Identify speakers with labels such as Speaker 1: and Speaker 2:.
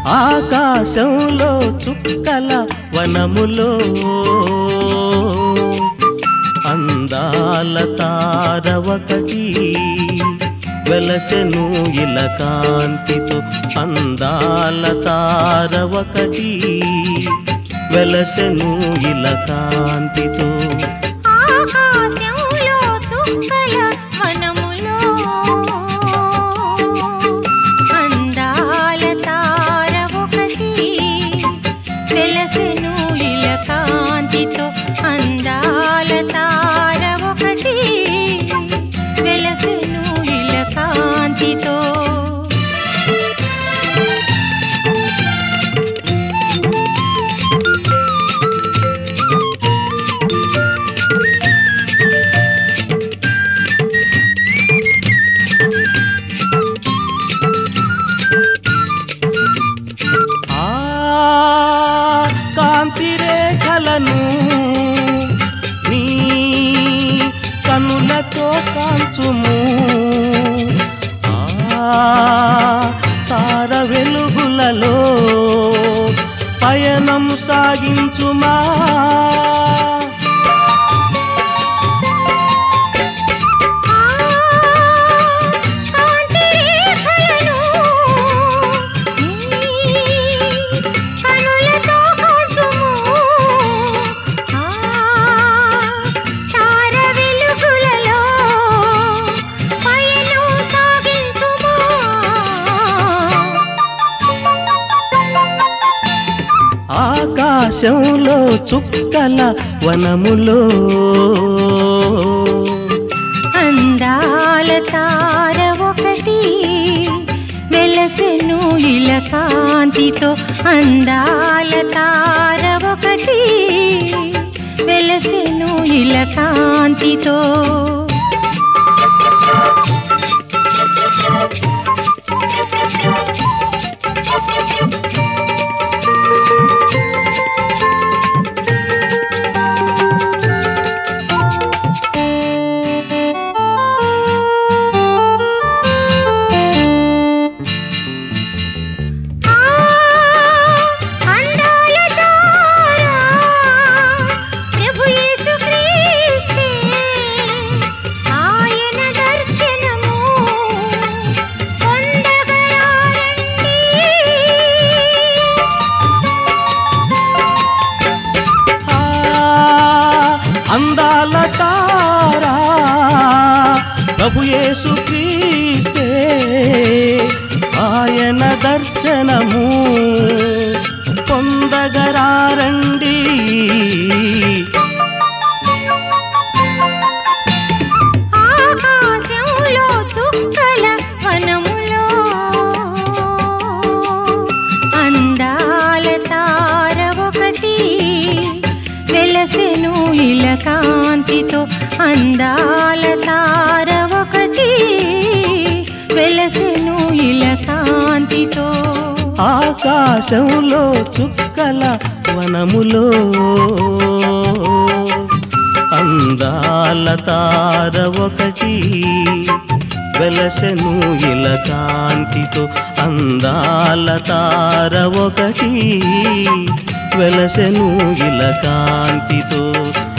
Speaker 1: ఆకాశంలో చుక్కల వనములో అందాల తార ఒకటి వెలసెను ఇల కాంతితో అందాల తార ఒకటి వెలసెను ఇల కాంతితో
Speaker 2: ఆకాశంలో చుక్కల వనములో అందాల తార ఒకటి వెలసెను ఇల కాంతితో అందాల తార ఒకటి వెలసెను ఇల కాంతితో
Speaker 1: ఆ కాంతి రేఖలను నీ కనులతో కాంచుము ఆ తార వెలుగులలో పయనం సాగించుమా
Speaker 2: కాంతి రేఖలను నీ కనులతో కాంచుము. ఆ తార వెలుగులలో పయనం సాగించుము.
Speaker 1: ఆకాశంలో చుక్కల వనములో
Speaker 2: అందాల తార ఒకటి వెలసెను ఇల కాంతితో అందాల తార ఒకటి వెలసెను ఇల కాంతితో ఆ అందాల తార ప్రభు యేసుక్రీస్తే ఆయన దర్శనము పొందగరారండి
Speaker 1: ఆ అందాల తారా ప్రభు యేసు క్రీస్తే ఆయన దర్శనము పొందగరారండి
Speaker 2: ఆకాశంలో చుక్కల వనములో అందాల తార ఒకటి వెలసెను ఇల కాంతితో అందాల తార ఒకటి వెలసెను ఇల కాంతితో
Speaker 1: ఆకాశంలో చుక్కల వనములో అందాల తార ఒకటి వెలసెను ఇల కాంతితో అందాల తార ఒకటి వెలసెను ఇల కాంతితో